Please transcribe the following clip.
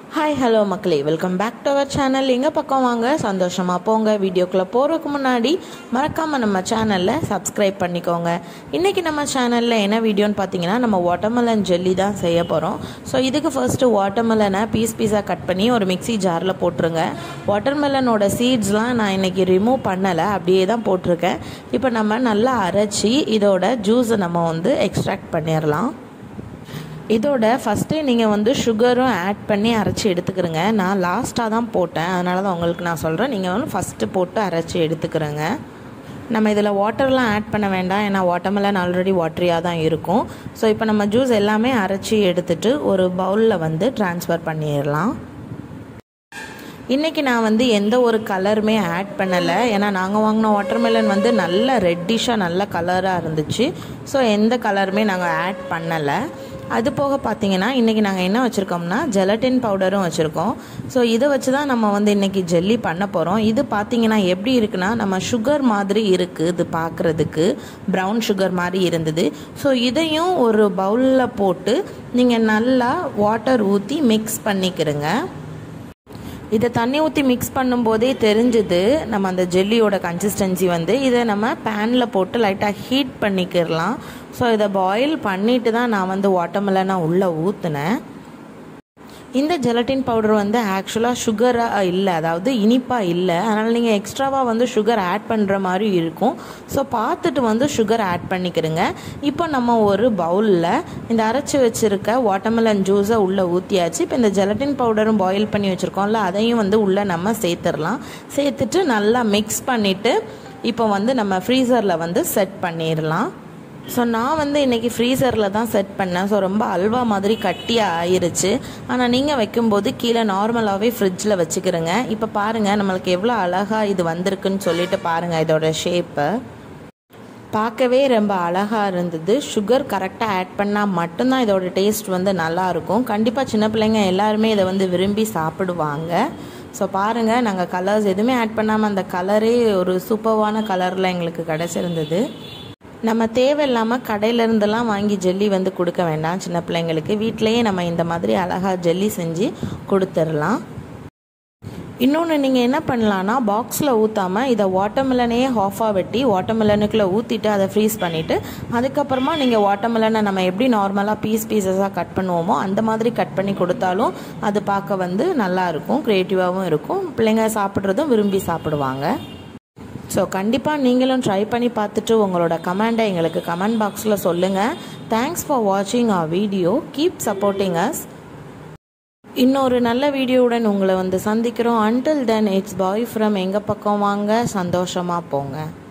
hi hello மக்களே welcome back to our channel எங்கள் பக்கம் வாங்க சந்தோஷமாக போங்க வீடியோக்குள்ளே போகிறதுக்கு முன்னாடி மறக்காமல் நம்ம சேனலில் சப்ஸ்கிரைப் பண்ணிக்கோங்க இன்றைக்கி நம்ம சேனலில் என்ன வீடியோன்னு பார்த்தீங்கன்னா நம்ம வாட்டர்மெலன் ஜெல்லி தான் செய்ய போகிறோம் ஸோ இதுக்கு ஃபர்ஸ்ட்டு வாட்டர்மெலனை பீஸ் பீஸாக கட் பண்ணி ஒரு மிக்ஸி ஜாரில் போட்டுருங்க வாட்டர்மெலனோட சீட்ஸ்லாம் நான் இன்றைக்கி ரிமூவ் பண்ணலை அப்படியே தான் போட்டிருக்கேன் இப்போ நம்ம நல்லா அரைச்சி இதோட ஜூஸை நம்ம வந்து எக்ஸ்ட்ராக்ட் பண்ணிடலாம் இதோட ஃபஸ்ட்டே நீங்கள் வந்து சுகரும் ஆட் பண்ணி அரைச்சி எடுத்துக்கிறங்க நான் லாஸ்ட்டாக தான் போட்டேன் அதனால தான் உங்களுக்கு நான் சொல்கிறேன் நீங்கள் வந்து ஃபஸ்ட்டு போட்டு அரைச்சி எடுத்துக்கிறங்க நம்ம இதில் வாட்டர்லாம் ஆட் பண்ண வேண்டாம் ஏன்னா வாட்டர்மெலன் ஆல்ரெடி வாட்டரியாக தான் இருக்கும் ஸோ இப்போ நம்ம ஜூஸ் எல்லாமே அரைச்சி எடுத்துட்டு ஒரு பவுலில் வந்து ட்ரான்ஸ்ஃபர் பண்ணிடலாம் இன்றைக்கி நான் வந்து எந்த ஒரு கலருமே ஆட் பண்ணலை ஏன்னா நாங்கள் வாங்கின வாட்டர்மெலன் வந்து நல்ல ரெட்டிஷாக நல்ல கலராக இருந்துச்சு ஸோ எந்த கலருமே நாங்கள் ஆட் பண்ணலை அது போக பார்த்தீங்கன்னா இன்றைக்கி நாங்கள் என்ன வச்சுருக்கோம்னா ஜெலட்டின் பவுடரும் வச்சுருக்கோம் ஸோ இதை வச்சு தான் நம்ம வந்து இன்றைக்கி ஜெல்லி பண்ண போகிறோம் இது பார்த்தீங்கன்னா எப்படி இருக்குன்னா நம்ம சுகர் மாதிரி இருக்குது இது பார்க்குறதுக்கு ப்ரௌன் சுகர் மாதிரி இருந்தது ஸோ இதையும் ஒரு பவுலில் போட்டு நீங்கள் நல்லா வாட்டர் ஊற்றி மிக்ஸ் பண்ணிக்கிறங்க இதை தண்ணி ஊற்றி மிக்ஸ் பண்ணும்போதே தெரிஞ்சுது நம்ம அந்த ஜெல்லியோட கன்சிஸ்டன்சி வந்து இதை நம்ம பேனில் போட்டு லைட்டாக ஹீட் பண்ணிக்கிடலாம் ஸோ இதை பாயில் பண்ணிட்டு தான் நான் வந்து வாட்டர்மெலனை உள்ளே ஊற்றுனேன் இந்த ஜெலட்டின் பவுடர் வந்து ஆக்சுவலாக சுகராக இல்லை அதாவது இனிப்பாக இல்லை அதனால் நீங்கள் எக்ஸ்ட்ராவாக வந்து சுகர் ஆட் பண்ணுற மாதிரி இருக்கும் ஸோ பார்த்துட்டு வந்து சுகர் ஆட் பண்ணிக்கிறங்க இப்போ நம்ம ஒரு பவுலில் இந்த அரைச்சி வச்சுருக்க வாட்டர்மெலன் ஜூஸை உள்ளே ஊற்றியாச்சு இப்போ இந்த ஜெலட்டின் பவுடரும் பாயில் பண்ணி வச்சுருக்கோம்ல அதையும் வந்து உள்ளே நம்ம சேர்த்துடலாம் சேர்த்துட்டு நல்லா மிக்ஸ் பண்ணிவிட்டு இப்போ வந்து நம்ம ஃப்ரீசரில் வந்து செட் பண்ணிடலாம் ஸோ நான் வந்து இன்றைக்கி ஃப்ரீசரில் தான் செட் பண்ணேன் ஸோ ரொம்ப அல்வா மாதிரி கட்டியாக ஆயிருச்சு ஆனால் நீங்கள் வைக்கும்போது கீழே நார்மலாகவே ஃப்ரிட்ஜில் வச்சுக்கிறேங்க இப்போ பாருங்கள் நம்மளுக்கு எவ்வளோ அழகாக இது வந்திருக்குன்னு சொல்லிட்டு பாருங்கள் இதோட ஷேப்பை பார்க்கவே ரொம்ப அழகாக இருந்தது சுகர் கரெக்டாக ஆட் பண்ணால் மட்டும்தான் இதோட டேஸ்ட் வந்து நல்லாயிருக்கும் கண்டிப்பாக சின்ன பிள்ளைங்க எல்லாருமே இதை வந்து விரும்பி சாப்பிடுவாங்க ஸோ பாருங்கள் நாங்கள் கலர்ஸ் எதுவுமே ஆட் பண்ணாமல் அந்த கலரே ஒரு சூப்பர்வான கலரில் எங்களுக்கு கிடச்சிருந்தது நம்ம தேவையில்லாமல் கடையிலேருந்தெல்லாம் வாங்கி ஜெல்லி வந்து கொடுக்க வேண்டாம் சின்ன பிள்ளைங்களுக்கு வீட்டிலையே நம்ம இந்த மாதிரி அழகாக ஜெல்லி செஞ்சு கொடுத்துடலாம் இன்னொன்று நீங்கள் என்ன பண்ணலான்னா பாக்ஸில் ஊற்றாமல் இதை வாட்டர்மெலனையே ஹாஃபாக வெட்டி வாட்டர்மெலனுக்குள்ளே ஊற்றிட்டு அதை ஃப்ரீஸ் பண்ணிவிட்டு அதுக்கப்புறமா நீங்கள் வாட்டர்மெலனை நம்ம எப்படி நார்மலாக பீஸ் பீசஸாக கட் பண்ணுவோமோ அந்த மாதிரி கட் பண்ணி கொடுத்தாலும் அது பார்க்க வந்து நல்லாயிருக்கும் க்ரியேட்டிவாகவும் இருக்கும் பிள்ளைங்க சாப்பிட்றதும் விரும்பி சாப்பிடுவாங்க ஸோ கண்டிப்பாக நீங்களும் ட்ரை பண்ணி பார்த்துட்டு உங்களோட கமெண்டை எங்களுக்கு கமெண்ட் பாக்ஸில் சொல்லுங்கள் தேங்க்ஸ் ஃபார் வாட்சிங் our video keep supporting us இன்னொரு நல்ல வீடியோவுடன் உங்களை வந்து சந்திக்கிறோம் until then it's bye from எங்கள் பக்கம் வாங்க சந்தோஷமாக போங்க